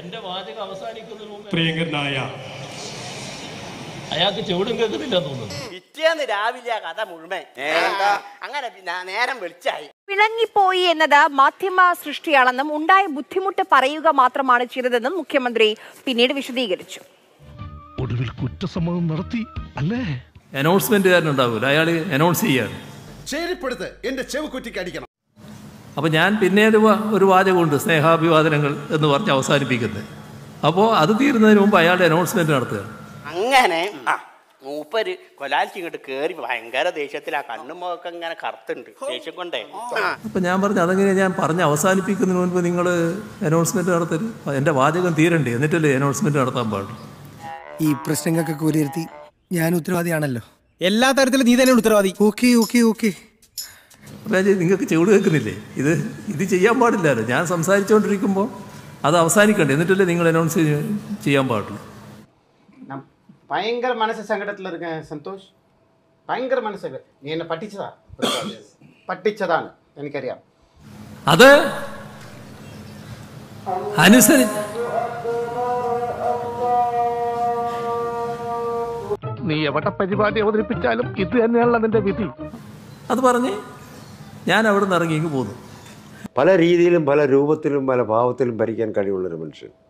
എന്റെ വാചകം അവസാനിക്കുന്നതിന് മുമ്പ് പ്രിയങ്കരനായ അയാൾക്ക് ചെവിടും കേൾക്കുന്നില്ലെന്ന് തോന്നുന്നു പിറ്റേന്ന് രാവിലെ ആ കഥ മുഴുവൻ അങ്ങനെ പിന്നെ നേരം വെളിച്ചായി പിണങ്ങിപ്പോയി എന്നത് മാധ്യമ സൃഷ്ടിയാണെന്നും ഉണ്ടായ ബുദ്ധിമുട്ട് പറയുക മാത്രമാണ് ചെയ്തതെന്നും മുഖ്യമന്ത്രി പിന്നീട് വിശദീകരിച്ചു ഒടുവിൽ കുറ്റസമ്മതം നടത്തി അല്ലേ അനൗൺസ്മെൻറ്റുകാരനുണ്ടാവില്ല അയാൾ അനൗൺസ് ചെയ്യാണ് ശരിപ്പെടുത്ത് എന്റെ ചെവ് കുറ്റിക്ക് അടിക്കണം അപ്പോൾ ഞാൻ പിന്നെ ഒരു വാ- ഒരു വാചകമുണ്ട് സ്നേഹാഭിവാദനങ്ങൾ എന്ന് പറഞ്ഞ് അവസാനിപ്പിക്കുന്നത് അപ്പോൾ അത് തീരുന്നതിന് മുമ്പ് അയാളുടെ അനൗൺസ്മെൻറ്റ് നടത്തുകയാണ് അങ്ങനെ ആ മൂപ്പര് കൊലാലിച്ച് ഇങ്ങോട്ട് കേറി ഭയങ്കര ദേഷ്യത്തിൽ ആ കണ്ണും മുഖമൊക്കെ ഇങ്ങനെ കറുത്തുണ്ട് ദേഷ്യം കൊണ്ടേ ആ അപ്പോൾ ഞാൻ പറഞ്ഞു അതെങ്ങനെ ഞാൻ പറഞ്ഞ് അവസാനിപ്പിക്കുന്നതിന് മുൻപ് നിങ്ങൾ അനൗൺസ്മെൻറ്റ് നടത്തരുത് എൻ്റെ വാചകം തീരണ്ടേ എന്നിട്ടല്ലേ അനൗൺസ്മെൻറ്റ് നടത്താൻ പാടുള്ളൂ ഈ പ്രശ്നങ്ങൾക്കൊക്കെ വിലയിരുത്തി ഞാൻ ഉത്തരവാദിയാണല്ലോ എല്ലാ തരത്തിലും നീ തന്നെയാണ് ഉത്തരവാദി ഓക്കെ ഓക്കെ ഓക്കെ അപ്പോൾ ഞാൻ ചോദിച്ചു, നിങ്ങൾക്ക് ചെവിട് കേൾക്കുന്നില്ലേ ഇത് ഇത് ചെയ്യാൻ പാടില്ലല്ലോ ഞാൻ സംസാരിച്ചുകൊണ്ടിരിക്കുമ്പോൾ അത് അവസാനിക്കണ്ടേ എന്നിട്ടല്ലേ നിങ്ങൾ അനൗൺസ് ചെയ്യാൻ പാടുള്ളൂ நான் பயங்கர மனசு சங்கடத்தில் இருக்கேன் சந்தோஷ் பயங்கர மனசு சங்கடம். நீ என்ன பட்டிச்சதா പട്ടിച്ചതാണ് എനിക്കറിയാം അത് അനുസരി നീ എവിടെ പരിപാടി അവതരിപ്പിച്ചാലും ഇത് തന്നെയാണല്ലോ നിന്റെ വിധി അത് പറഞ്ഞ് ഞാൻ അവിടെ നിന്ന് ഇറങ്ങി ഇങ്ങ് പോന്നു പല രീതിയിലും പല രൂപത്തിലും പല ഭാവത്തിലും ഭരിക്കാൻ കഴിവുള്ളൊരു മനുഷ്യൻ